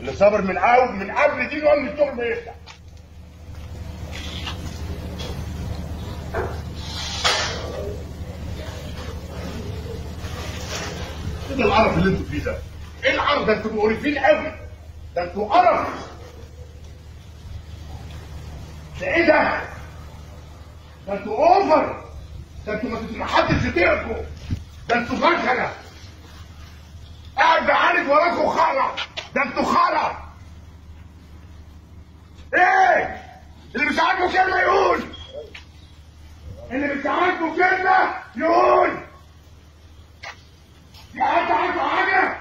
اللي صابر من اول من قبل دي يوم الشغل ما يفتح ايه ده القرف اللي انتوا فيه ده؟ ايه القرف ده انتوا مقرفين قوي ده انتوا قرف ده ايه ده؟ ده انتوا اوفر ده انتوا ما ما حدش يطيقكم ده انتوا فشله قاعد بعالج وراكم خرا ده انتوا خرا ايه اللي مش عاجبه كلمه يقول اللي مش عاجبه كلمه يقول يا حد عاجبه حاجه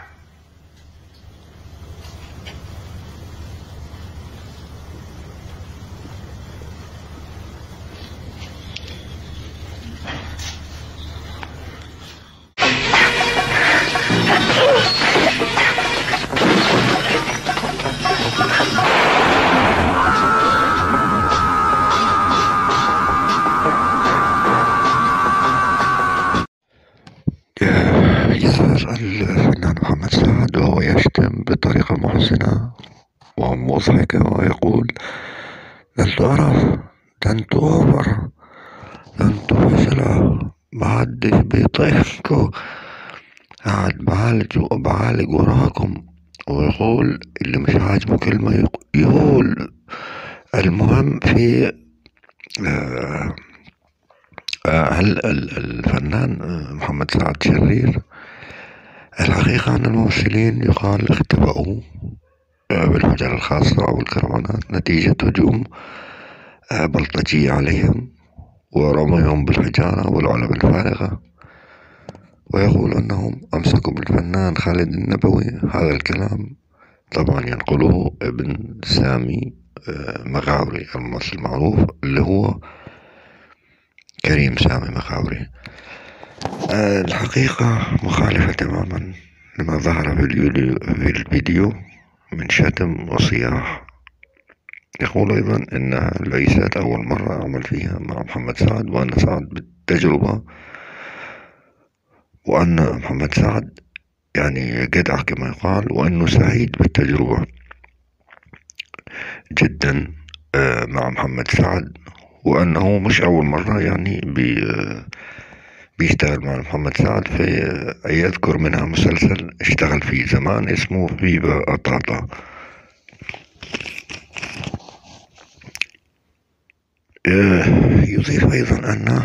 يظهر الفنان محمد سعد وهو يشتم بطريقة محزنة ومضحكة ويقول ده انتوا قرف ده انتوا اوفر ده انتوا فشلة محدش بيطيقكوا قاعد بعالج بعالج وراكم ويقول اللي مش عاجبه كلمة يق- يقول المهم في آه آه، هل ال- الفنان آه، محمد سعد شرير الحقيقة أن الممثلين يقال اختبأوا آه، بالحجر الخاصة أو الكرفانات نتيجة هجوم آه، بلطجية عليهم ورميهم بالحجارة والعلب الفارغة ويقول أنهم أمسكوا بالفنان خالد النبوي هذا الكلام طبعا ينقله ابن سامي آه، مغاوري الممثل المعروف اللي هو كريم سامي مخاوري آه، الحقيقة مخالفة تماما لما ظهر في الفيديو, في الفيديو من شتم وصياح يقول أيضا إنها ليست أول مرة أعمل فيها مع محمد سعد وأن سعد بالتجربة وأن محمد سعد يعني جدع كما يقال وأنه سعيد بالتجربة جدا آه، مع محمد سعد وأنه مش أول مرة يعني بي بيشتغل مع محمد سعد في يذكر منها مسلسل اشتغل فيه زمان اسمه فيبا قطاطا آه، يضيف أيضا أن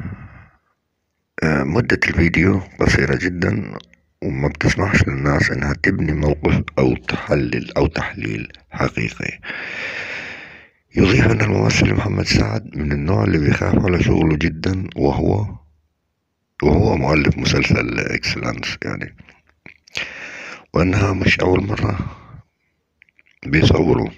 آه، مدة الفيديو قصيرة جدا وما بتسمحش للناس انها تبني موقف او تحلل او تحليل حقيقي يضيف ان الممثل محمد سعد من النوع اللي بيخاف على شغله جدا وهو وهو مؤلف مسلسل اكسلانس يعني وانها مش اول مرة بيصوروا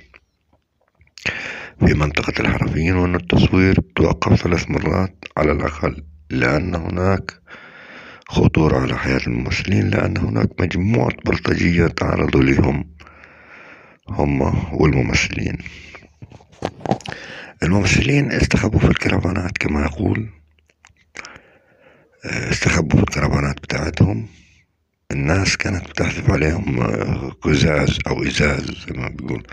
في منطقة الحرفيين وأن التصوير توقف ثلاث مرات على الأقل لأن هناك خطورة على حياة الممثلين لأن هناك مجموعة بلطجية تعرضوا لهم هم والممثلين الممثلين استخبوا في الكرفانات كما يقول آه، استخبوا في الكرفانات بتاعتهم الناس كانت بتحذف عليهم آه، قزاز أو إزاز زي ما بيقول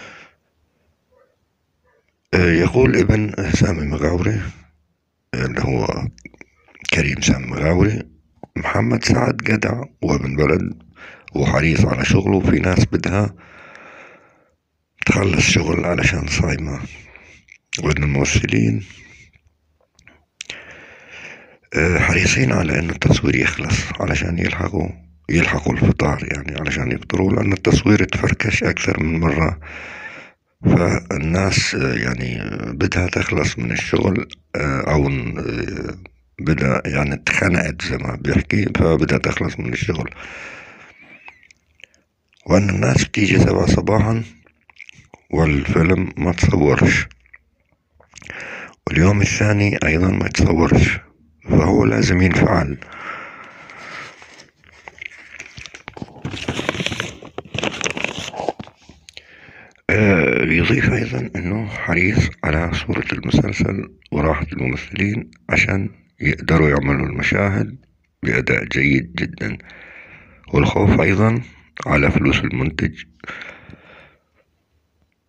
آه، يقول ابن سامي مغاوري اللي هو كريم سامي مغاوري محمد سعد جدع وابن بلد وحريص على شغله في ناس بدها تخلص شغل علشان صايمة وإن الممثلين آه، حريصين على إنه التصوير يخلص علشان يلحقوا يلحقوا الفطار يعني علشان يفطروا لأن التصوير تفركش أكثر من مرة فالناس آه، يعني آه، بدها تخلص من الشغل آه، أو آه، بدها يعني اتخنقت زي ما بيحكي فبدها تخلص من الشغل وأن الناس بتيجي سبعة صباحا والفيلم ما تصورش واليوم الثاني أيضا ما يتصورش فهو لازم ينفعل آه، يضيف أيضا أنه حريص على صورة المسلسل وراحة الممثلين عشان يقدروا يعملوا المشاهد بأداء جيد جدا والخوف أيضا على فلوس المنتج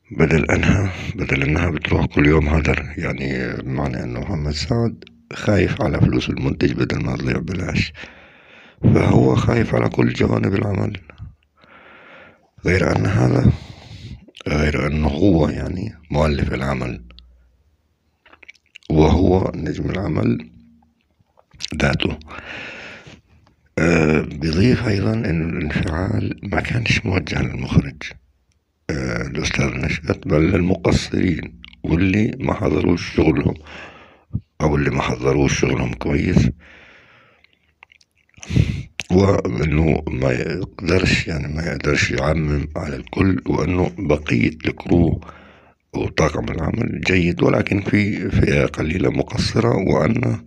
بدل انها بدل انها بتروح كل يوم هدر يعني معنى انه محمد سعد خايف على فلوس المنتج بدل ما تضيع بلاش فهو خايف على كل جوانب العمل غير ان هذا غير انه هو يعني مؤلف العمل وهو نجم العمل ذاته أه بيضيف أيضا إنه الانفعال ما كانش موجه للمخرج أه الأستاذ نشأت بل للمقصرين واللي ما حضروش شغلهم أو اللي ما حضروش شغلهم كويس وإنه ما يقدرش يعني ما يقدرش يعمم على الكل وإنه بقية الكرو وطاقم العمل جيد ولكن في فئة قليلة مقصرة وأن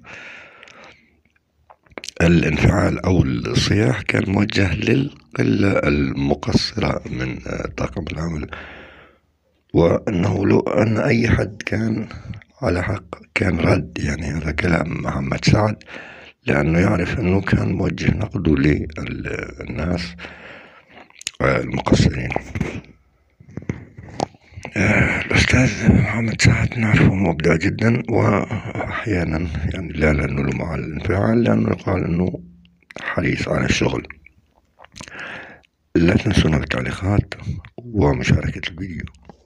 الانفعال أو الصياح كان موجه للقلة المقصرة من طاقم العمل وأنه لو أن أي حد كان على حق كان رد يعني هذا كلام محمد سعد لأنه يعرف أنه كان موجه نقده للناس المقصرين الأستاذ محمد سعد نعرفه مبدع جدا وأحيانا يعني لا لأنه له مع الانفعال لأنه يقال أنه حريص على الشغل لا تنسونا بالتعليقات ومشاركة الفيديو